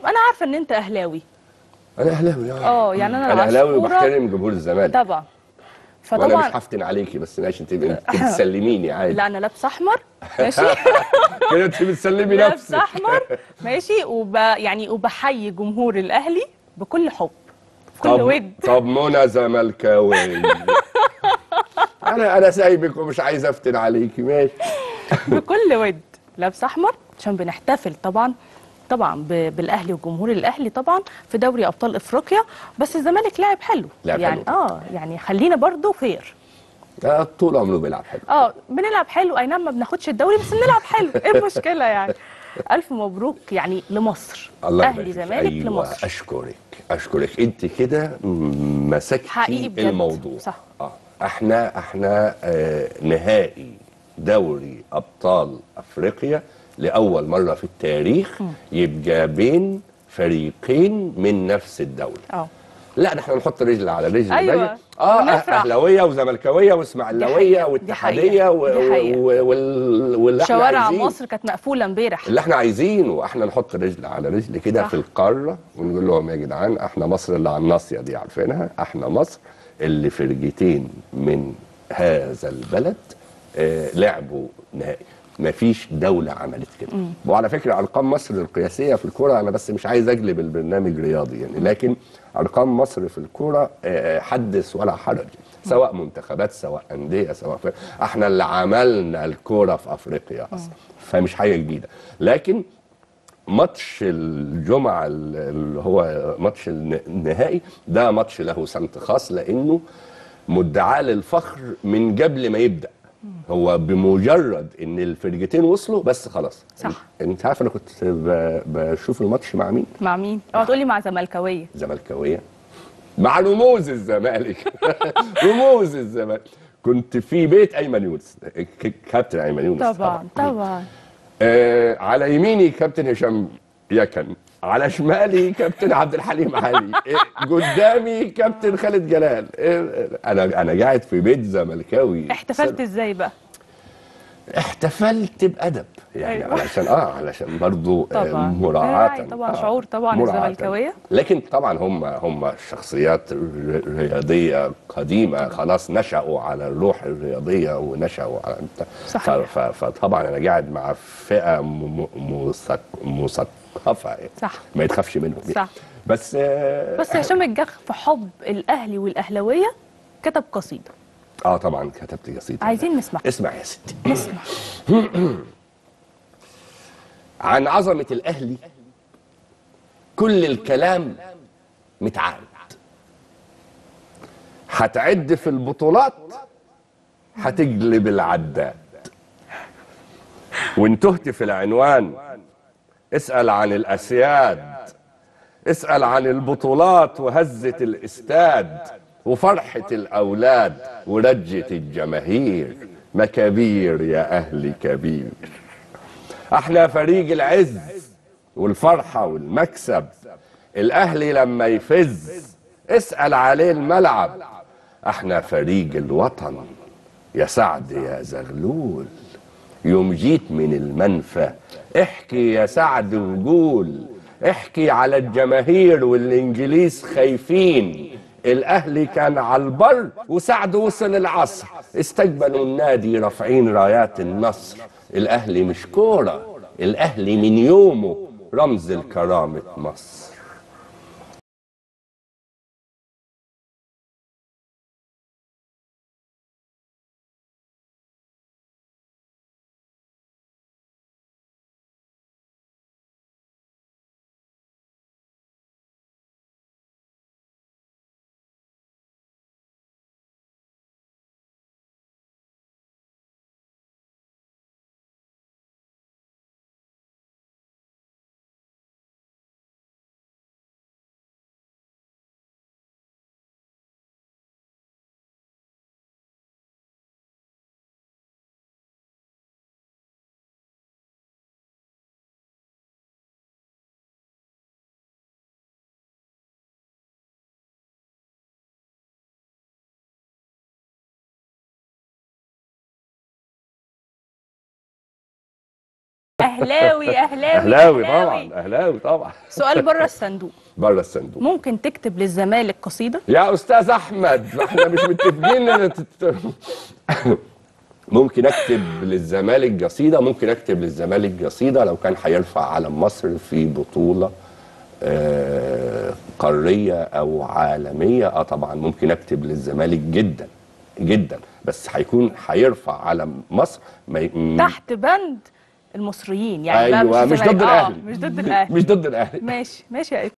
طيب انا عارفه ان انت اهلاوي انا اهلاوي اه يعني انا انا اهلاوي عصفورة- وبحترم جمهور الزمالك طبعا وانا مش فطبعا هفتن عليكي بس ماشي انت انت بتسلميني عادي لا انا لابسه احمر ماشي كده انت بتسلمي لابسه نفسك احمر ماشي وب يعني وبحيي جمهور الاهلي بكل حب بكل طب ود طب منى زملكاوي انا انا سايبك ومش عايز افتن عليكي ماشي بكل ود لابسه احمر عشان بنحتفل طبعا طبعا ب- بالاهلي وجمهور الاهلي طبعا في دوري ابطال افريقيا بس الزمالك لاعب حلو لاعب يعني حلو. اه يعني خلينا برضو فير آه، طول عمره بيلعب حلو اه بنلعب حلو اي نعم ما بناخدش الدوري بس بنلعب حلو ايه المشكله يعني الف مبروك يعني لمصر الله اهلي يبارك فيك. زمالك أيوة لمصر اشكرك اشكرك انت كده م- مسكتي حقيقي بجد. الموضوع صح. اه احنا احنا آه نهائي دوري ابطال افريقيا لاول مره في التاريخ يبقى بين فريقين من نفس الدوله اه لا ده احنا نحط رجل على رجل أيوة. بقى. اه ونفرح. اهلاويه وزملكاويه دي واسماعيلاويه حقيقة. واتحاديه و- دي حقيقة. و- وال- واللي احنا شوارع عايزينه. مصر كانت مقفوله امبارح اللي احنا عايزينه احنا نحط رجل على رجل كده صح. في القاره ونقول لهم يا جدعان احنا مصر اللي على الناصيه دي عارفينها احنا مصر اللي فرقتين من هذا البلد آه لعبوا نهائي مفيش دولة عملت كده وعلى فكرة أرقام مصر القياسية في الكرة أنا بس مش عايز أجلب البرنامج رياضي يعني لكن أرقام مصر في الكرة آه، حدث ولا حرج سواء منتخبات سواء أندية سواء ف... احنا اللي عملنا الكرة في أفريقيا أصلا فمش حاجة جديدة لكن ماتش الجمعة اللي هو ماتش النهائي ده ماتش له سمت خاص لأنه مدعاة للفخر من قبل ما يبدأ هو بمجرد ان الفرقتين وصلوا بس خلاص صح. انت عارف انا كنت ب- بشوف الماتش مع مين مع مين؟ اه تقولي مع زملكاويه زملكاويه مع رموز الزمالك رموز الزمالك كنت في بيت ايمن يونس ك- كابتن ايمن يونس طبعا طبعا آه على يميني كابتن هشام يكن على شمالي كابتن عبد الحليم علي إيه، قدامي كابتن خالد جلال إيه، انا انا قاعد في بيت زملكاوي احتفلت ازاي بقى؟ احتفلت بادب يعني أيوة. علشان اه علشان برضو آه، طبعاً. مراعاة أي طبعاً، آه، شعور طبعاً مراعاة. الزملكاوية. لكن طبعا هم هم شخصيات ر- رياضيه قديمه خلاص نشأوا على الروح الرياضيه ونشأوا على صحيح. ف- ف- فطبعا انا قاعد مع فئه م- م- مثق- مثقفه يعني. صح. ما يتخافش منهم يعني. صح. بس آه، بس هشام الجخ في حب الاهلي والاهلاويه كتب قصيده اه طبعا كتبت قصيده عايزين نسمع اسمع يا ستي نسمع عن عظمة الأهلي كل الكلام متعاد هتعد في البطولات هتجلب العداد وان تهت في العنوان اسأل عن الأسياد اسأل عن البطولات وهزة الاستاد وفرحة الأولاد ورجة الجماهير مكابير يا أهلي كبير احنا فريق العز والفرحة والمكسب الاهلي لما يفز اسأل عليه الملعب احنا فريق الوطن يا سعد يا زغلول يوم جيت من المنفى احكي يا سعد وقول احكي على الجماهير والانجليز خايفين الاهلي كان على البر وسعد وصل العصر استقبلوا النادي رافعين رايات النصر الاهلي مش كوره الاهلي من يومه رمز الكرامه مصر اهلاوي اهلاوي اهلاوي طبعا اهلاوي طبعا سؤال بره الصندوق بره الصندوق ممكن تكتب للزمالك قصيده يا استاذ احمد احنا مش متفقين ان تت- ممكن اكتب للزمالك قصيده ممكن اكتب للزمالك قصيده لو كان هيرفع علم مصر في بطوله آه، قاريه او عالميه اه طبعا ممكن اكتب للزمالك جدا جدا بس هيكون هيرفع علم مصر ما ي- م- تحت بند المصريين يعني بقى ايوه مش الزمالك. ضد آه، الاهلي مش ضد الاهلي مش ضد الاهلي ماشي ماشي يا